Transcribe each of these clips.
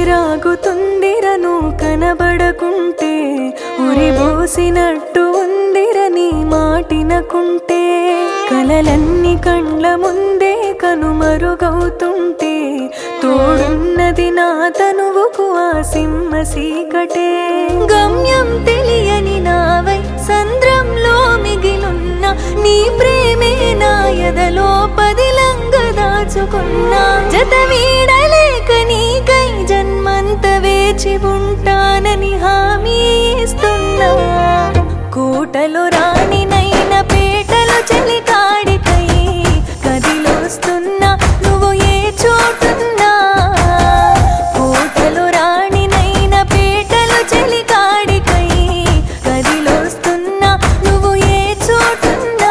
ఊపిరాగుతుందిరను కనబడకుంటే ఉరిబోసినట్టు ఉందిరని మాటినకుంటే కలలన్నీ కండ్ల ముందే కనుమరుగవుతుంటే తోడున్నది నా తనువుకు ఆ సింహ సీకటే గమ్యం తెలియని నావై సంద్రంలో మిగిలున్న నీ ప్రేమే నా ఎదలో పదిలంగ దాచుకున్నా జత వీడలేక నీకై జన్మంత వేచి ఉంటానని హామీ ఇస్తున్నా కోటలో రాణినైన పేటలో చలికాడికై కదిలోస్తున్నా నువ్వు ఏ చోటున్నా కోటలో రాణినైన పేటలో చలికాడికై కదిలోస్తున్నా నువ్వు ఏ చోటున్నా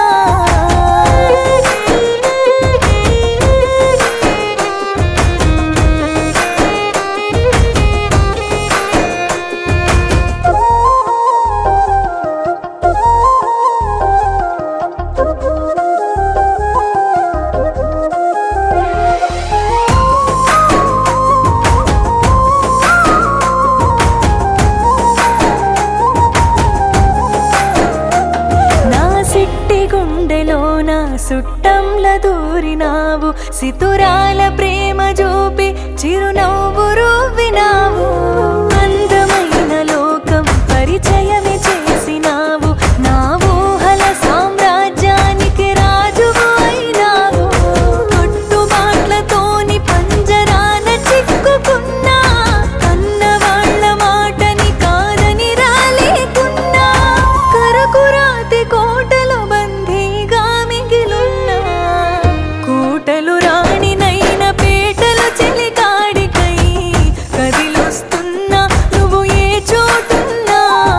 నా సిట్టి గుండెలో నా సుట్టంల దూరినావు సితురాల ప్రేమ చూపి చిరునవ్వు రువ్వినావు అందమైన లోకం పరిచయమే చేసినావు నా ఊహల సామ్రాజ్యానికి రాజువు అయినావు కట్టుబాట్లతోని పంజరాన చిక్కుకున్నా కన్నవాళ్ళ మాటని కాదని రాలేకున్నా కరకురాతి కోటలో బందీగా మిగిలున్నా కోటలు రాణినైన పేటలు చెలికాడికై కదిలొస్తున్నా నువ్వు ఏ చోటున్నా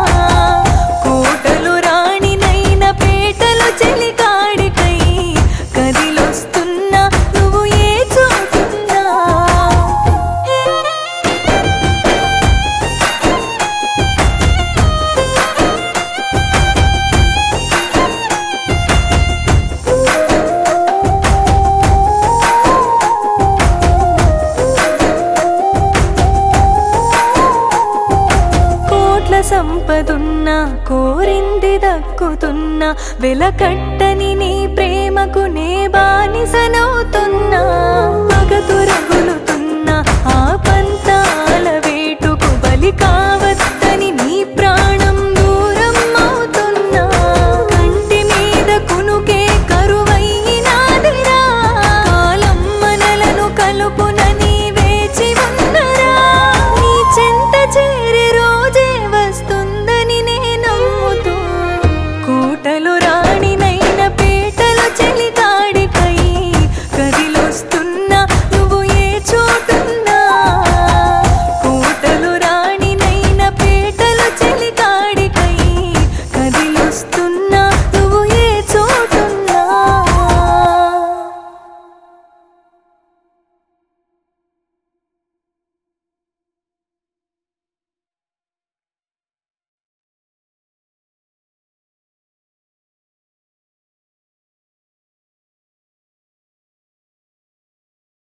కోటలు రాణినైన పేటలు చెలికాడికై కదిలొస్తున్నా నువ్వు ఏ చోటున్నా కోట్ల సంపదున్నా కోరింది దక్కుతున్నా వెలకట్టని నీ ప్రేమకు నే బానిసనవుతున్నా పగతు రగులుతున్నా ఆ పంతాల వేటుకు బలి కావద్దని నీ ప్రాణం దూరం అవుతున్నా కంటి మీద కునుకే కరువైనాదిరా కాలం మనలను కలుపున